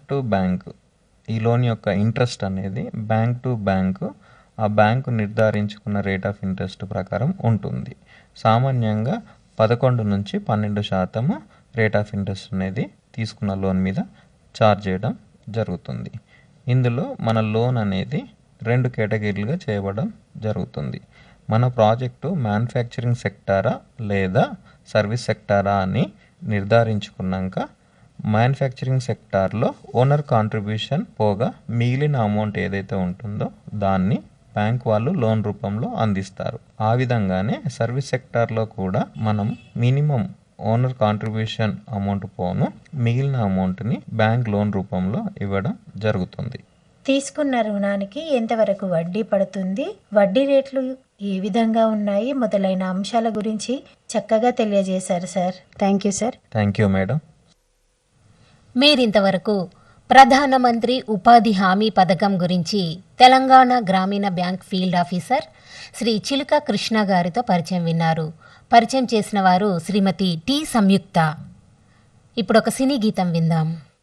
to bank ఈ loan యొక్క interest అనేది బ్యాంక్ టు బ్యాంకు ఆ బ్యాంకు నిర్ధారించుకున్న రేట్ ఆఫ్ ఇంట్రెస్ట్ ప్రకారం ఉంటుంది సామాన్యంగా పదకొండు నుంచి పన్నెండు శాతము రేట్ ఆఫ్ ఇంట్రెస్ట్ అనేది తీసుకున్న లోన్ మీద ఛార్జ్ చేయడం జరుగుతుంది ఇందులో మన లోన్ అనేది రెండు కేటగిరీలుగా చేయబడడం జరుగుతుంది మన ప్రాజెక్టు మ్యానుఫ్యాక్చరింగ్ సెక్టారా లేదా సర్వీస్ సెక్టారా అని నిర్ధారించుకున్నాక మ్యానుఫ్యాక్చరింగ్ సెక్టార్లో ఓనర్ కాంట్రిబ్యూషన్ పోగా మిగిలిన అమౌంట్ ఏదైతే ఉంటుందో దాన్ని బ్యాంక్ వాళ్ళు లోన్ రూపంలో అందిస్తారు ఆ విధంగానే సర్వీస్ సెక్టార్లో కూడా మనం మినిమం ఓనర్ కాంట్రిబ్యూషన్ అమౌంట్ పోను మిగిలిన అమౌంట్ని బ్యాంక్ లోన్ రూపంలో ఇవ్వడం జరుగుతుంది తీసుకున్న రుణానికి ఎంతవరకు వడ్డీ పడుతుంది వడ్డీ రేట్లు ఏ విధంగా ఉన్నాయి మొదలైన అంశాల గురించి చక్కగా తెలియజేశారు sir thank you sir thank you madam మీరింతవరకు ప్రధానమంత్రి ఉపాధి హామీ పథకం గురించి తెలంగాణ గ్రామీణ బ్యాంక్ ఫీల్డ్ ఆఫీసర్ శ్రీ చిలుక కృష్ణ గారితో పరిచయం విన్నారు పరిచయం చేసిన వారు శ్రీమతి టి సంయుక్త ఇప్పుడు ఒక సినీ గీతం విందాం